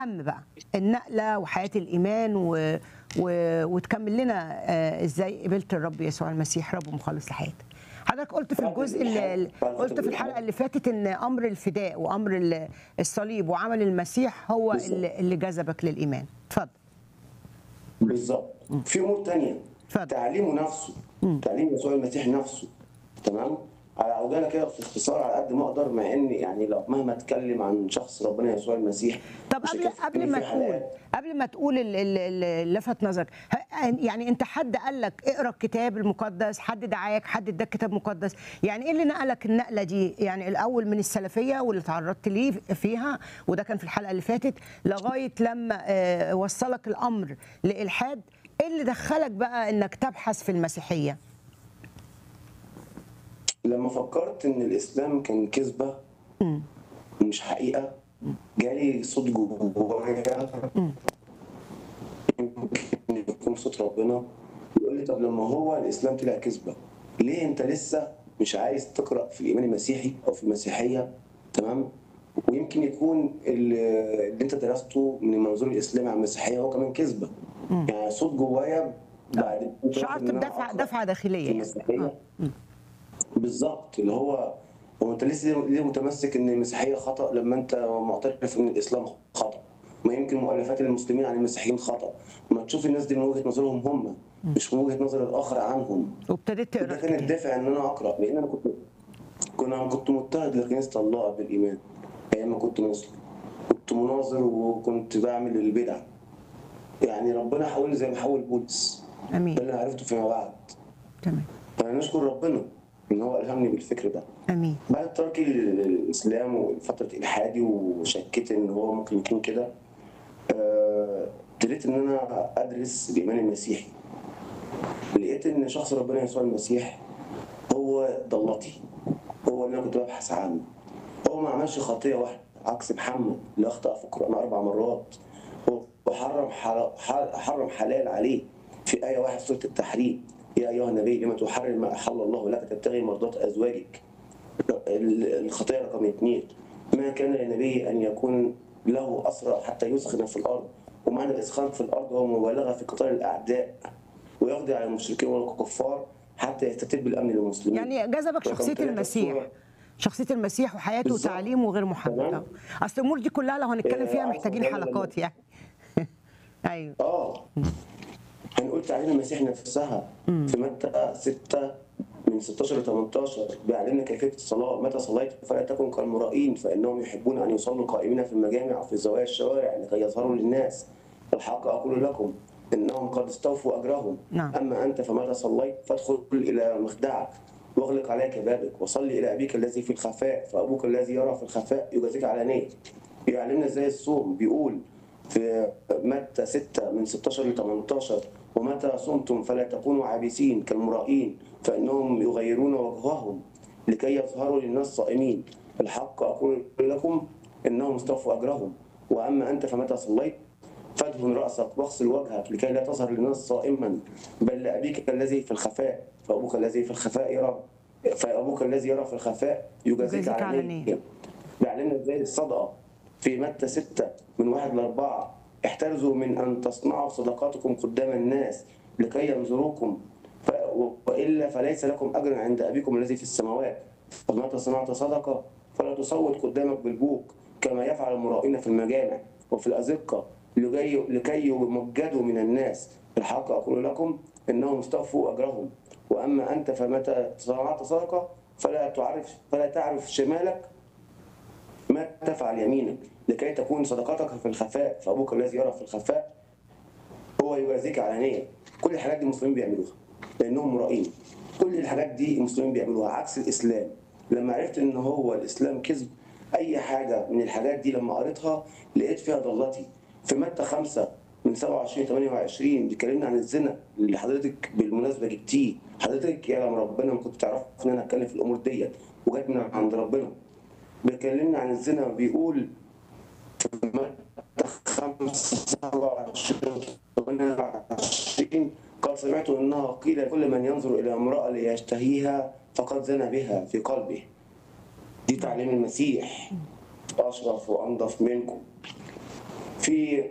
اهم بقى النقله وحياه الايمان و... و... وتكمل لنا آه، ازاي قبلت الرب يسوع المسيح رب ومخلص لحياتك حضرتك قلت في الجزء اللي قلت في الحلقه اللي فاتت ان امر الفداء وامر ال- الصليب وعمل المسيح هو بالظبط. اللي, اللي جذبك للايمان اتفضل بالظبط في امور تانية اتفضل. تعليمه نفسه تعليم يسوع المسيح نفسه تمام على عجاله كده في اختصار على قد ما اقدر مع ان يعني لو مهما اتكلم عن شخص ربنا يسوع المسيح طب مش قبل هيكفي قبل في ما تقول حلقات. قبل ما تقول ال- ال- اللي لفت نظرك ه- يعني انت حد قال لك اقرا الكتاب المقدس حد دعاك حد اداك كتاب مقدس يعني ايه اللي نقلك النقله دي يعني الاول من السلفيه واللي تعرضت ليه فيها وده كان في الحلقه اللي فاتت لغايه لما آه، وصلك الامر لالحاد ايه اللي دخلك بقى انك تبحث في المسيحيه لما فكرت ان الاسلام كان كذبه مش حقيقه جالي صوت جوايا يمكن يكون صوت ربنا يقول لي طب لما هو الاسلام طلع كذبه ليه انت لسه مش عايز تقرا في الايمان المسيحي او في المسيحيه تمام ويمكن يكون اللي اللي انت درسته من المنظور الاسلامي على المسيحيه هو كمان كذبه يعني صوت جوايا بعد شعرت إن أنا بدفعه أقرأ دفعه في داخليه يعني المسيحيه بالظبط اللي هو هو انت لسه ليه متمسك ان المسيحيه خطا لما انت معترف ان الاسلام خطا ما يمكن مؤلفات المسلمين عن المسيحيين خطا ما تشوف الناس دي من وجهه نظرهم هم مش من وجهه نظر الاخر عنهم وابتديت ده تقرا كان الكتاب. الدافع ان انا اقرا لان انا كنت كنا كنت مضطهد لكنيسه الله قبل الايمان ايام ما كنت مسلم كنت مناظر وكنت بعمل البدع يعني ربنا حولني زي ما حول بولس امين ده اللي أنا عرفته فيما بعد تمام فنشكر ربنا ان هو الهمني بالفكر ده امين بعد تركي للاسلام وفتره الحادي وشكيت ان هو ممكن يكون كده آه، ابتديت ان انا ادرس الايمان المسيحي لقيت ان شخص ربنا يسوع المسيح هو ضلتي هو اللي انا كنت ببحث عنه هو ما عملش خطيه واحده عكس محمد اللي اخطا في القران اربع مرات هو حرم حل- حل- حرم حلال عليه في ايه واحد سوره التحريم يا ايها النبي لما تحرم ما احل الله لك تبتغي مرضات ازواجك الخطيئه رقم اثنين ما كان للنبي ان يكون له اسرى حتى يسخن في الارض ومعنى الاسخان في الارض هو مبالغه في قتال الاعداء ويقضي على المشركين والكفار حتى يستتب الامن للمسلمين يعني جذبك رقم شخصيه ثلاثة المسيح الصورة. شخصيه المسيح وحياته بالظبط. وتعليمه غير محدد تمام. آه. اصل الامور دي كلها لو هنتكلم فيها آه، محتاجين أصلاً حلقات يعني ايوه اه هنقول تعليم المسيح نفسها في متى 6 من 16 ل 18 بيعلمنا كيفيه الصلاه متى صليت فلا تكن كالمرائين فانهم يحبون ان يصلوا قائمين في المجامع وفي زوايا الشوارع لكي يظهروا للناس الحق اقول لكم انهم قد استوفوا اجرهم نعم. اما انت فمتى صليت فادخل الى مخدعك واغلق عليك بابك وصل الى ابيك الذي في الخفاء فابوك الذي يرى في الخفاء يجازيك علانيه يعلمنا ازاي الصوم بيقول في متى 6 من 16 ل 18 ومتى صمتم فلا تكونوا عابسين كالمرائين فانهم يغيرون وجههم لكي يظهروا للناس صائمين الحق اقول لكم انهم استوفوا اجرهم واما انت فمتى صليت فادهن راسك واغسل وجهك لكي لا تظهر للناس صائما بل لابيك الذي في الخفاء فابوك الذي في الخفاء يرى فابوك الذي يرى في الخفاء يجازيك يجازيك علانية. علانيه بيعلمنا ازاي الصدقه في متى 6 من واحد لأربعة احترزوا من أن تصنعوا صدقاتكم قدام الناس لكي ينظروكم ف... وإلا فليس لكم أجر عند أبيكم الذي في السماوات فمتى صنعت صدقة فلا تصوت قدامك بالبوق كما يفعل المرائين في المجامع وفي الأزقة لكي لكي يمجدوا من الناس الحق أقول لكم إنهم استوفوا أجرهم وأما أنت فمتى صنعت صدقة فلا تعرف فلا تعرف شمالك ما تفعل يمينك لكي تكون صدقاتك في الخفاء فابوك الذي يرى في الخفاء هو يجازيك علانيه كل الحاجات دي المسلمين بيعملوها لانهم مرائين كل الحاجات دي المسلمين بيعملوها عكس الاسلام لما عرفت ان هو الاسلام كذب اي حاجه من الحاجات دي لما قريتها لقيت فيها ضلتي في متى 5 من 27 28 بيكلمنا عن الزنا اللي حضرتك بالمناسبه جبتيه حضرتك يا لما ربنا ما كنت تعرف ان انا اتكلم في الامور ديت وجت من عند ربنا بيكلمنا عن الزنا بيقول في متى 5 27 28 قال سمعت انها قيل لكل من ينظر الى امراه ليشتهيها فقد زنى بها في قلبه دي تعليم المسيح اشرف وانظف منكم في